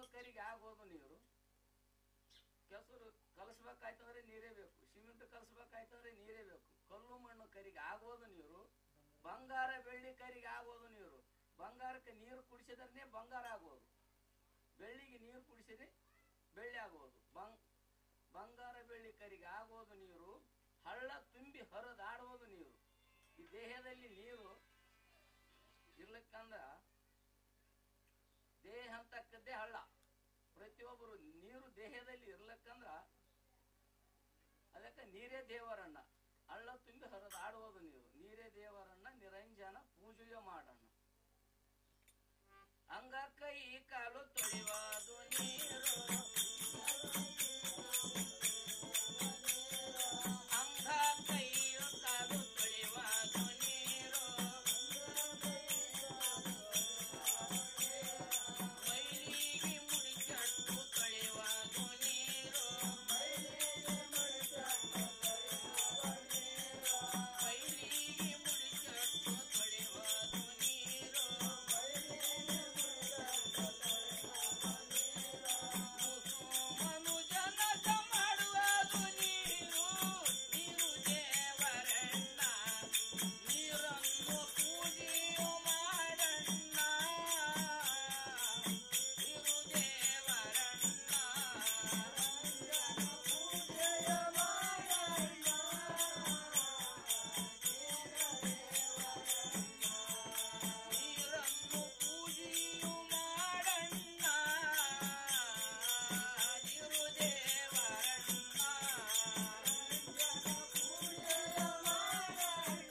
ಕರಿಗೆ ಆಗೋದು ನೀರು ಕೆಸರು ಕಲಸ್ಬೇಕಾಯ್ತಂದ್ರೆ ನೀರೇ ಬೇಕು ಸಿಮೆಂಟ್ ಕಲಸ್ಬೇಕಾಯ್ತಂದ್ರೆ ನೀರೇ ಬೇಕು ಕಲ್ಲು ಮಣ್ಣು ಕರಿಗೆ ಆಗೋದು ನೀರು ಬಂಗಾರ ಬೆಳ್ಳಿ ಕರಿಗೆ ಆಗೋದು ನೀರು ಬಂಗಾರಕ್ಕೆ ನೀರು ಕುಡಿಸಿದ್ರೆ ಬಂಗಾರ ಆಗೋದು ಬೆಳ್ಳಿಗೆ ನೀರು ಕುಡಿಸಿದ್ರೆ ಬೆಳ್ಳಿ ಆಗೋದು ಬಂಗ್ ಬಂಗಾರ ಬೆಳ್ಳಿ ಕರಿಗೆ ಆಗೋದು ನೀರು ಹಳ್ಳ ತುಂಬಿ ಹರಿದಾಡುವುದು ನೀರು ಈ ದೇಹದಲ್ಲಿ ನೀರು ಇರ್ಲಿಕ್ಕಂದ್ರ ದೇಹ ಅಂತಕ್ಕದ್ದೇ ಹಳ್ಳ ಪ್ರತಿಯೊಬ್ಬರು ನೀರು ದೇಹದಲ್ಲಿ ಇರ್ಲಿಕ್ಕಂದ್ರ ಅದಕ್ಕೆ ನೀರೇ ದೇವರಣ್ಣ ಹಳ್ಳ ತುಂಬಿ ಹರಿದಾಡುವುದು ನೀರು ನೀರೇ ದೇವರಣ್ಣ ನಿರಂಜನ ಪೂಜೆಯ ಮಾಡೋಣ ಅಂಗ ಕೈ ಕಾಲು ತೊಳೆಯುವುದು ನೀರು ಅಂಗ ಕೈಯು ಕಾಲು ತೊಳೆಯುವುದು ನೀರು ಮೈಲಿಗೆ ಮುಡಿಚಟ್ಟು ತೊಳೆಯುವುದು ನೀರು ಮೈಲಿಗೆ ಮುಡಿಚಟ್ಟು ತೊಳೆಯುವುದು ನೀರು ಮನುಜನ ಮಾಡುವುದು ನೀರು ನೀರು ದೇವರಣ್ಣ ನೀರನ್ನು ಪೂಜೆಯು ಮಾಡಣ್ಣ ನೀರು ದೇವರಣ್ಣ ಪೂಜೆಯ ಮಾಡಣ್ಣ ನೀರನ್ನು ಪೂಜೆಯು ಮಾಡಣ್ಣ ನೀರು ದೇವರಣ್ಣ ಪೂಜೆಯ ಮಾಡಣ್ಣ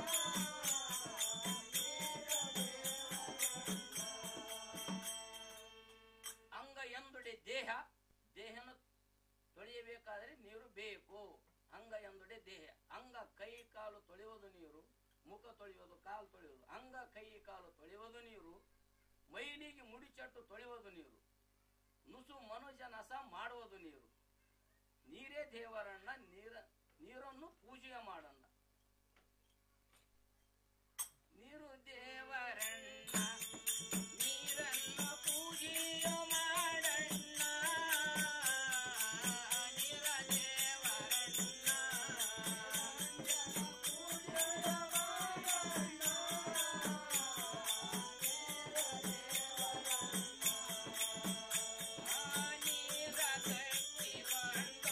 ಅಂಗ ಎಂದುಡೆ ದೇಹ ದೇಹನ ತೊಳೆಯಬೇಕಾದರೆ ನೀರು ಬೇಕು ಅಂಗ ಎಂದುಡೆ ದೇಹ ಅಂಗ ಕೈ ಕಾಲು ತೊಳೆಯುವುದು ನೀರು ಮುಖ ತೊಳೆಯುವುದು ಕಾಲು ತೊಳೆಯುವುದು ಅಂಗ ಕೈ ಕಾಲು ತೊಳೆಯುವುದು ನೀರು ಮೈಲಿಗೆ ಮುಡಿಚಟ್ಟು ತೊಳೆಯುವುದು ನೀರು ನುಸು ಮನುಜನಸ ಮಾಡುವುದು ನೀರು ನೀರೇ ದೇವರನ್ನ ನೀರ ನೀರನ್ನು ಪೂಜೆ ಮಾಡಣ್ಣ ನೀರು ದೇವರಣ್ಣ ನೀರನ್ನು ಪೂಜೆಯ ಮಾಡಣ್ಣ ನೀರ ದೇವರಣ್ಣ ಪೂಜೆಯ ಮಾಡಣ್ಣ ನೀರ ಕಟ್ಟಿಕೊಂಡು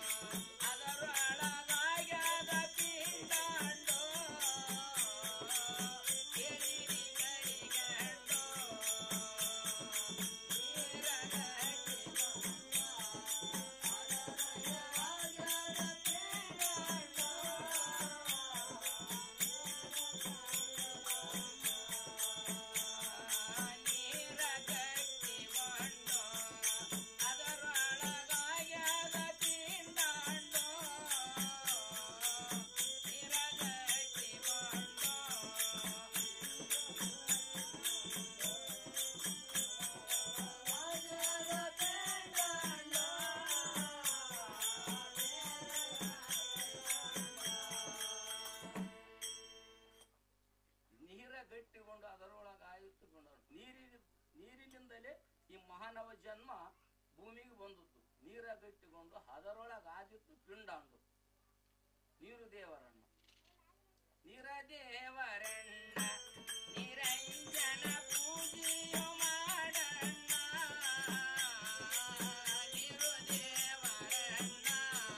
ಅದರೊಳಗಾಗ್ಯದ ಪಿಂಡಾಂಡು ಎಳಿರಿ ಕಡಿಗಂಡು ನೀರ ಕಟ್ಟಿಕೊಂಡು ಅದರೊಳಗಾಗ್ಯದ ಪಿಂಡಾಂಡು ನೀರ ಕಟ್ಟಿಕೊಂಡು ಅದರೊಳಗಾಗ್ಯದ ಪಿಂಡಾಂಡು ನೀರ ಕಟ್ಟಿಕೊಂಡು ನೀರ ಗಟ್ಟಿಕೊಂಡು ಅದರೊಳಗೆ ಆಯುತ್ತುಕೊಂಡು ನೀರಿನ ನೀರಿನಿಂದಲೇ ಈ ಮಾನವ ಜನ್ಮ ಭೂಮಿಗೆ ಬಂದದ್ದು ನೀರ ಗಟ್ಟಿಕೊಂಡು ಅದರೊಳಗೆ ಆದಿತ್ತು ಪಿಂಡಾಂಡು ನೀರು ದೇವರಣ್ಣ ನೀರ ದೇವರಣ್ಣ ನಿರಂಜನ ಪೂಜೆಯು ಮಾಡಣ್ಣ ನೀರು ದೇವರಣ್ಣ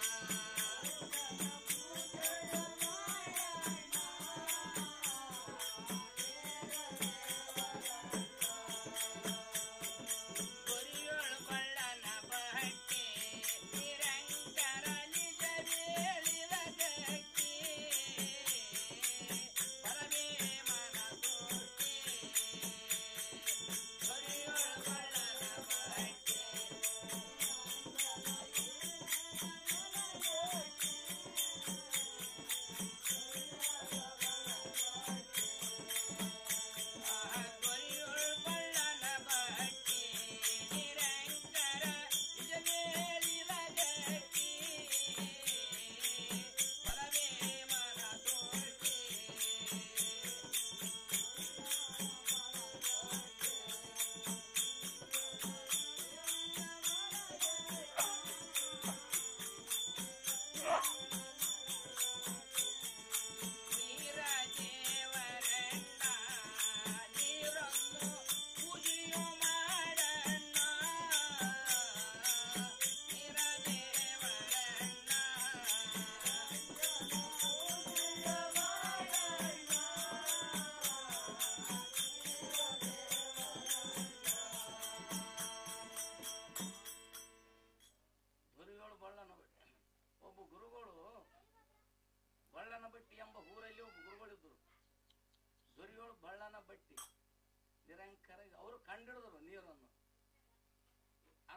ಕೊರಿಯೋಳು ಕೊಳ್ಳನ ಬಹಟ್ಟಿ ನಿರಂತರ ನಿಜ ಹೇಳಿದ ಗಟ್ಟಿ ಪರಮೇ ಮನ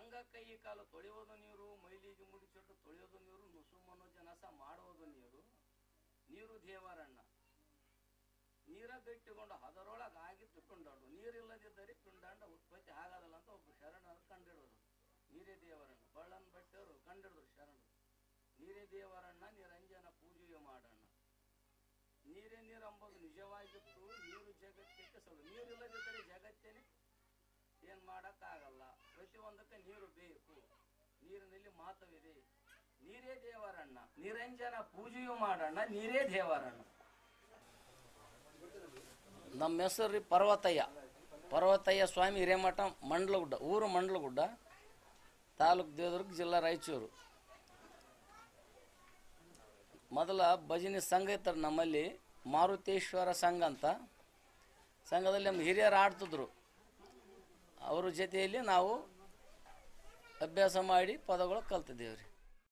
ಗಂಗಾ ಕೈ ಕಾಲು ತೊಳೆಯೋದು ನೀರು ಮೈಲಿಗೆ ಮುಡಿಚೊಟ್ಟು ತೊಳೆಯೋದು ನೀರು ನುಸು ಮನೋಜನಸ ಮಾಡುವುದು ನೀರು ನೀರು ದೇವರಣ್ಣ ನೀರ ಗಟ್ಟಿಕೊಂಡು ಅದರೊಳಗೆ ಆಗಿದ್ದು ಪಿಂಡಾಡು ನೀರಿಲ್ಲದಿದ್ದರೆ ಪಿಂಡಾಂಡ ಉತ್ಪತ್ತಿ ಆಗೋದಿಲ್ಲ ಅಂತ ಒಬ್ಬ ಶರಣರು ಕಂಡಿಡೋದು ನೀರೇ ದೇವರಣ್ಣ ಬಳ್ಳನ್ ಭಟ್ಟರು ಕಂಡಿಡಿದ್ರು ಶರಣರು ನೀರೇ ದೇವರಣ್ಣ ನಿರಂಜನ ಪೂಜೆಯು ಮಾಡಣ್ಣ ನೀರೇ ನೀರಂಬುದು ನಿಜವಾಗಿತ್ತು ನೀರು ಜಗತ್ತಿಗೆ ಸಲು ನೀರಿಲ್ಲದಿದ್ದರೆ ಜಗತ್ತೇನೆ ಏನ್ ಮಾಡಕ್ಕಾಗಲ್ಲ ಪ್ರತಿಯೊಂದಕ್ಕೆ ನೀರು ಬೇಕು ನೀರಿನಲ್ಲಿ ಮಾತವಿದೆ ನೀರೇ ದೇವರಣ್ಣ ನಿರಂಜನ ಪೂಜೆಯು ಮಾಡಣ್ಣ ನೀರೇ ದೇವರಣ್ಣ ನಮ್ಮ ಹೆಸರು ರೀ ಪರ್ವತಯ್ಯ ಪರ್ವತಯ್ಯ ಸ್ವಾಮಿ ಹಿರೇಮಠ ಮಂಡ್ಲಗುಡ್ಡ ಊರು ಮಂಡ್ಲಗುಡ್ಡ ತಾಲೂಕು ದೇವದುರ್ಗ ಜಿಲ್ಲಾ ರಾಯಚೂರು ಮೊದಲ ಭಜನೆ ಸಂಘ ಇತ್ತು ನಮ್ಮಲ್ಲಿ ಮಾರುತೇಶ್ವರ ಸಂಘ ಅಂತ ಸಂಘದಲ್ಲಿ ನಮ್ಮ ಹಿರಿಯರು ಆಡ್ತಿದ್ರು ಅವ್ರ ಜೊತೆಯಲ್ಲಿ ನಾವು ಅಭ್ಯಾಸ ಮಾಡಿ ಪದಗಳು ಕಲ್ತಿದ್ದೇವೆ ರೀ